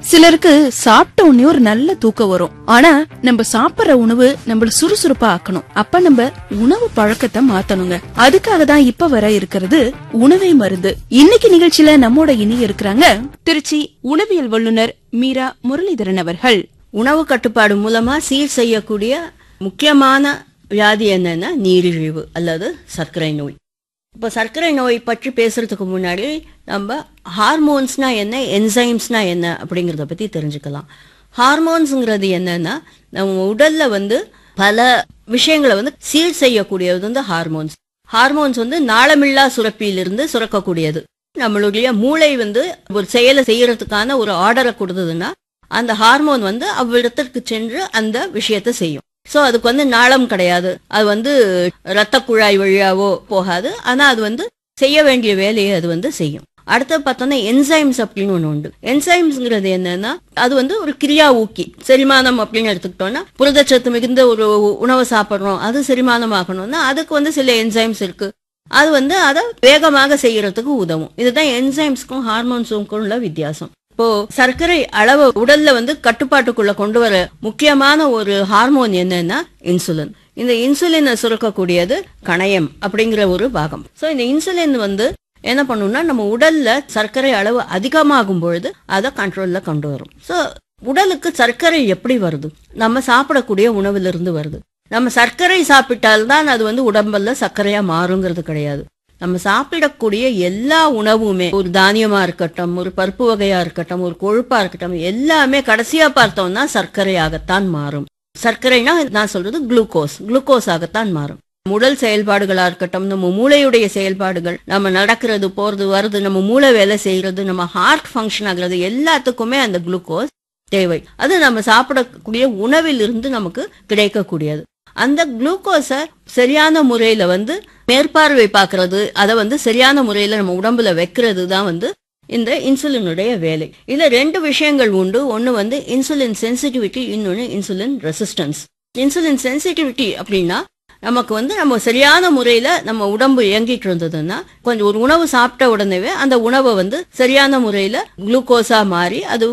சிலருக்கு சாப்பிட்ட உடனே ஒரு நல்ல தூக்கம் வரும் ஆனா நம்ம சாப்பிடுற உணவு நம்மள சுறுசுறுப்பா ஆக்கணும் அப்ப நம்ம உணவு பழக்கத்தை மாத்தணுங்க அதுக்காக தான் இப்ப வர இருக்கிறது உணவே மருந்து இன்னைக்கு நிகழ்ச்சியில நம்மோட இனி இருக்கிறாங்க திருச்சி உணவியல் வல்லுநர் மீரா முரளிதரன் அவர்கள் உணவு கட்டுப்பாடு மூலமா சீர் செய்யக்கூடிய முக்கியமான வியாதி என்னன்னா நீரிழிவு அல்லது சர்க்கரை நோய் இப்போ சர்க்கரை நோய் பற்றி பேசுறதுக்கு முன்னாடி நம்ம ஹார்மோன்ஸ்னா என்ன என்சைம்ஸ்னா என்ன அப்படிங்கிறத பத்தி தெரிஞ்சுக்கலாம் ஹார்மோன்ஸுங்கிறது என்னன்னா நம்ம உடல்ல வந்து பல விஷயங்களை வந்து சீர் செய்யக்கூடியது வந்து ஹார்மோன்ஸ் ஹார்மோன்ஸ் வந்து நாளமில்லா சுரப்பியிலிருந்து சுரக்கக்கூடியது நம்மளுடைய மூளை வந்து ஒரு செயலை செய்யறதுக்கான ஒரு ஆர்டரை கொடுத்ததுன்னா அந்த ஹார்மோன் வந்து அவ்விடத்திற்கு சென்று அந்த விஷயத்தை செய்யும் சோ அதுக்கு வந்து நாளம் கிடையாது அது வந்து ரத்த குழாய் வழியாவோ போகாது ஆனா அது வந்து செய்ய வேண்டிய வேலையை அது வந்து செய்யும் அடுத்து பார்த்தோம்னா என்சைம்ஸ் அப்படின்னு ஒண்ணு உண்டு என்சைம்ஸ்ங்கிறது என்னன்னா அது வந்து ஒரு கிரியா ஊக்கி செரிமானம் அப்படின்னு எடுத்துக்கிட்டோம்னா புரதச்சத்து மிகுந்த ஒரு உணவை சாப்பிடுறோம் அது செரிமானம் ஆகணும்னா அதுக்கு வந்து சில என்சைம்ஸ் இருக்கு அது வந்து அதை வேகமாக செய்யறதுக்கு உதவும் இதுதான் என்சைம்ஸ்க்கும் ஹார்மோன்ஸுக்கும் உள்ள வித்தியாசம் இப்போ சர்க்கரை அளவு உடல்ல வந்து கட்டுப்பாட்டுக்குள்ள கொண்டு வர முக்கியமான ஒரு ஹார்மோன் என்னன்னா இன்சுலின் இந்த இன்சுலினை சுரக்கக்கூடியது கணையம் அப்படிங்கிற ஒரு பாகம் சோ இந்த இன்சுலின் வந்து என்ன பண்ணும்னா நம்ம உடல்ல சர்க்கரை அளவு அதிகமாகும் பொழுது அதை கண்ட்ரோல்ல கொண்டு வரும் சோ உடலுக்கு சர்க்கரை எப்படி வருது நம்ம சாப்பிடக்கூடிய உணவிலிருந்து வருது நம்ம சர்க்கரை சாப்பிட்டால்தான் அது வந்து உடம்புல சர்க்கரையா மாறுங்கிறது கிடையாது நம்ம சாப்பிடக்கூடிய எல்லா உணவுமே ஒரு தானியமா இருக்கட்டும் ஒரு பருப்பு வகையா இருக்கட்டும் ஒரு கொழுப்பா இருக்கட்டும் எல்லாமே கடைசியா பார்த்தோம்னா சர்க்கரையாகத்தான் மாறும் சர்க்கரைனா நான் சொல்றது குளுக்கோஸ் குளுக்கோஸ் ஆகத்தான் மாறும் உடல் செயல்பாடுகளா இருக்கட்டும் நம்ம மூளையுடைய செயல்பாடுகள் நம்ம நடக்கிறது போறது வருது நம்ம மூளை வேலை செய்யறது நம்ம ஹார்ட் ஃபங்க்ஷன் ஆகுறது எல்லாத்துக்குமே அந்த குளுக்கோஸ் தேவை அது நம்ம சாப்பிடக்கூடிய உணவிலிருந்து நமக்கு கிடைக்கக்கூடியது அந்த குளுக்கோஸை சரியான முறையில வந்து மேற்பார்வை பார்க்கறது அதை வந்து சரியான முறையில நம்ம உடம்புல வைக்கிறது தான் வந்து இந்த இன்சுலினுடைய வேலை இதுல ரெண்டு விஷயங்கள் உண்டு ஒன்னு வந்து இன்சுலின் சென்சிட்டிவிட்டி இன்னொன்னு இன்சுலின் ரெசிஸ்டன்ஸ் இன்சுலின் சென்சிட்டிவிட்டி அப்படின்னா நமக்கு வந்து நம்ம சரியான முறையில நம்ம உடம்பு இயங்கிட்டு இருந்ததுன்னா கொஞ்சம் ஒரு உணவு சாப்பிட்ட உடனேவே அந்த உணவை வந்து சரியான முறையில குளுக்கோஸா மாறி அது